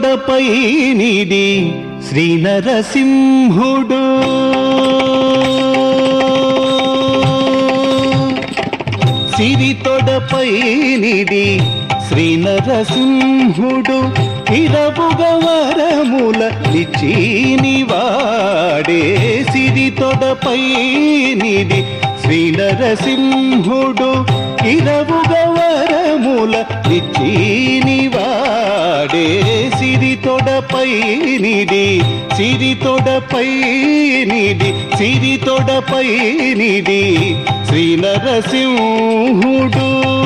తొడపై నిడి శ్రీ నరసింహుడు సిరి తొడపై నిడి శ్రీ నరసింహుడు ఇరవుగ వరముల నిచీని వాడే సిరి తొడపై నిడి శ్రీ నరసింహుడు ఇరవుగ వరముల నిచీని వాడే సిరి తొడపై నిడి సిరి తొడపై నిడి సిరి తొడపై నిడి శ్రీ నరసింహుడు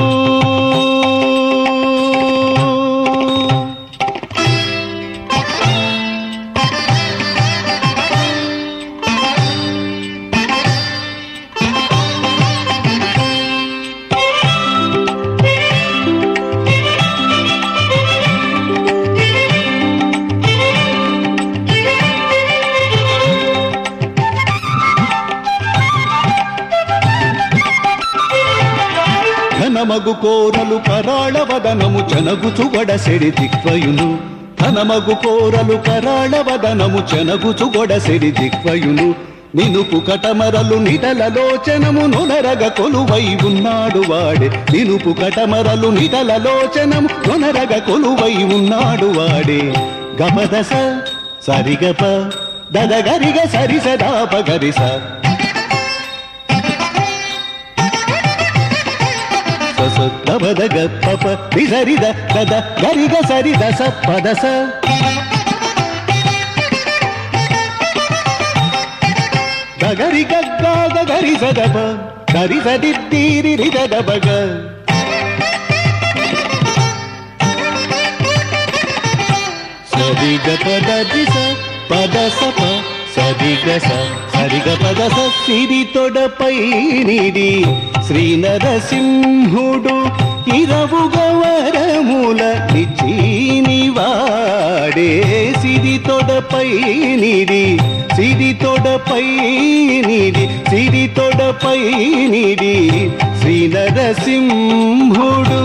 ఘనమగు కోరలు కరాళ వదనము చనగుచుగొడ సెడి దిక్వయును ఘనమగు కోరలు కరాళ వదనము చనగుచుగొడ సెడి దిక్వయును నినుపు కటమరలు నిటలలోచనము నొనరగ కొలువై ఉన్నాడు వాడే నినుపు కటమరలు నిటలలోచనము నొనరగ కొలువై ఉన్నాడు వాడే గమదస సరిగప దదగరిగ సరి సదాప గరిస సస దబదగ పప రిసరిద దద గరిగ సరిద స పదస దగరి గగ్గాగ గరి సదప గరి సదిద్దీరి రిదబగ సరిగ పద దిస పద సప సరిగ స సరిగ పద స సిరి తొడపై నిడి శ్రీ నరసింహుడు ఇరవుగ వరముల నిచీని వాడే సిరి తొడపై నిడి సిరి తొడపై నిడి సిరి తొడపై నిడి శ్రీ నరసింహుడు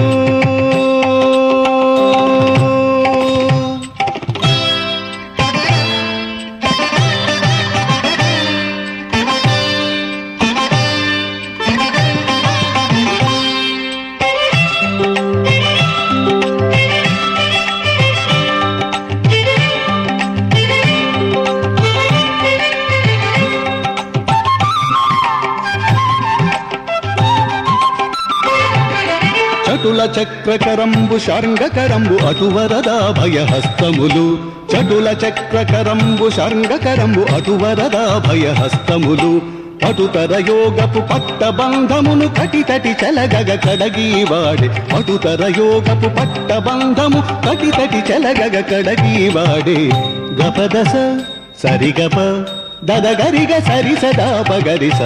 చటుల చక్రకరంబు శార్ంగకరంబు అటువరదా భయహస్తములు చటుల చక్రకరంబు శార్ంగకరంబు అటువరదా భయహస్తములు పటుతర యోగపు పట్ట బంధమును కటితటి చెలగగ కడగీవాడే పటుతర యోగపు పట్ట బంధము కటితటి చెలగగ కడగీవాడే గపదస సరిగప దదగరిగ సరి సదా పగరిస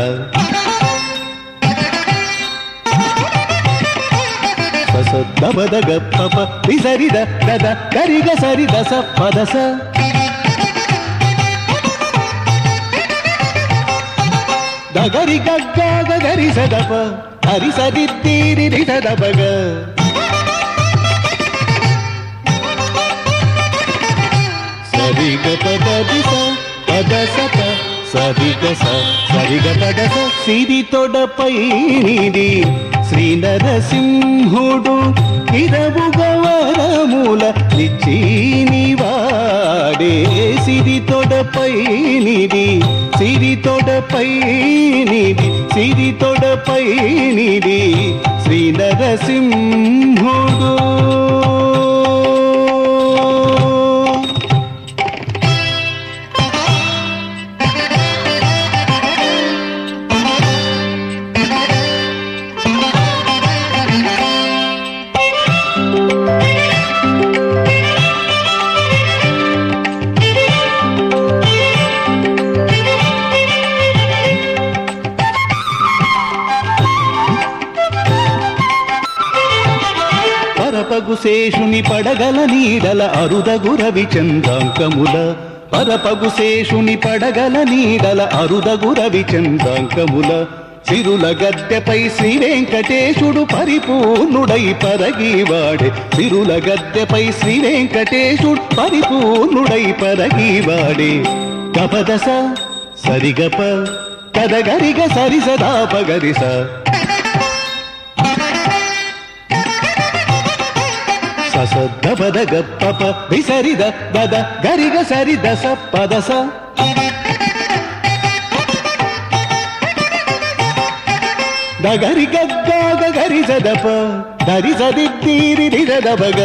సస దబదగ పప విసరిద దద గరిగ సరిద స పదస దగరి గగ్గాగ గరి సదప హరి సదిద్దీరి రిసదబగ సరిగ పద దిస పద సప సరిగ స సరిగ పద స సిరి తొడపై నిడి శ్రీ నరసింహుడు ఇరవుగ వరముల నిచీని వాడే సిరి తొడపై నిడి సిరి తొడపై నిడి సిరి తొడపై నిడి శ్రీ నరసింహుడు పరపగు శేషుని పడగల నీడల అరుదగు రవిచంద్రాంకముల పరపగు శేషుని పడగల నీడల అరుదగు రవిచంద్రాంకముల సిరుల గద్దెపై శ్రీ వెంకటేశుడు పరిపూర్ణుడై పరగివాడే సిరుల గద్దెపై శ్రీ వెంకటేశుడు పరిపూర్ణుడై పరగివాడే గపదస సరిగప కదగరిగ సరి సదా పగరిస సస దపద గప్ప విసరిద దద గరిగ సరి దస పదస దగరి గగ్గాగ గరి సదప దరి సదిద్దీరి రిదబగ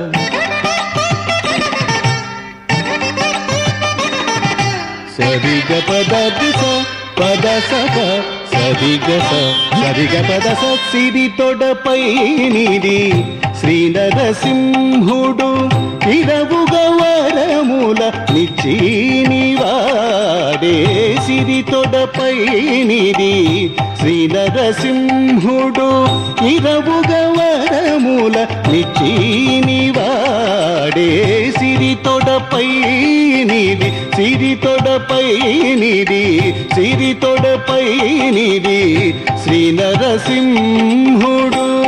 సరిగ పద దిస పద సప సరిగ స సరిగ పద స సిరి తొడపై నిది శ్రీ నరసింహుడు ఇరవుగ వరముల నిచ్చీని వాడే సిరి తొడపై నిది శ్రీ నరసింహుడు ఇరవుగ వరముల నిచ్చీని వాడే సిరి తొడపై నిది సిరి తొడపై నిది సిరి తొడపై నిది శ్రీ నరసింహుడు